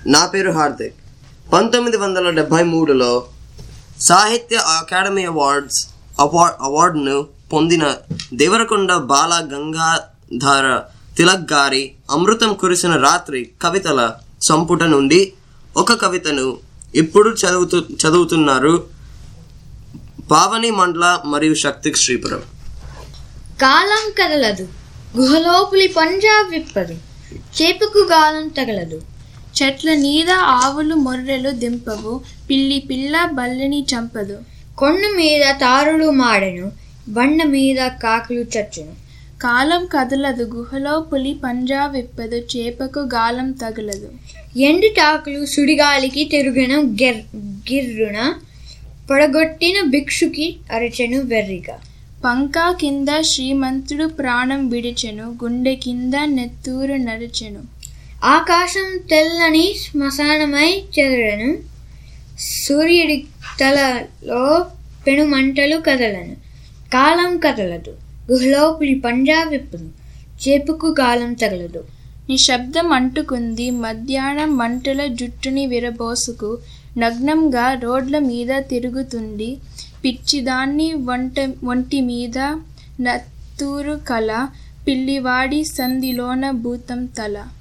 నా పేరు హార్దిక్ పంతొమ్మిది వందల డెబ్భై మూడులో సాహిత్య అకాడమీ అవార్డ్స్ అవార్డ్ అవార్డును పొందిన దేవరకొండ బాల గంగాధర తిలక్ గారి అమృతం కురిసిన రాత్రి కవితల సంపుట నుండి ఒక కవితను ఇప్పుడు చదువుతూ చదువుతున్నారు పావని మండల మరియు శక్తి శ్రీపురం కాలం కదలదు గుహలోపులి పంజాబ్ విప్పదు చేపకు గాలం తగలదు చెట్ల నీద ఆవులు మొర్రెలు దింపవు పిల్లి పిల్ల బల్లిని చంపదు కొండ మీద తారులు మాడెను బండ మీద కాకులు చచ్చును కాలం కదలదు గుహలో పులి పంజా విప్పదు చేపకు గాలం తగలదు ఎండుటాకులు సుడిగాలికి తిరుగెను గెర్ గిర్రున పడగొట్టిన భిక్షుకి అరచెను వెర్రిగా పంకా కింద శ్రీమంతుడు ప్రాణం విడిచెను గుండె కింద నెత్తూరు నడిచెను ఆకాశం తెల్లని శ్మశానమై చెదరను సూర్యుడి తలలో పెనుమంటలు కదలను కాలం కదలదు గుహలోపులి పంజా విప్పదు చేపుకు గాలం తగలదు నిశ్శబ్దం అంటుకుంది మధ్యాహ్నం మంటల జుట్టుని విరబోసుకు నగ్నంగా రోడ్ల మీద తిరుగుతుంది పిచ్చిదాన్ని వంట ఒంటి మీద నత్తూరు కల పిల్లివాడి సంధిలోన భూతం తల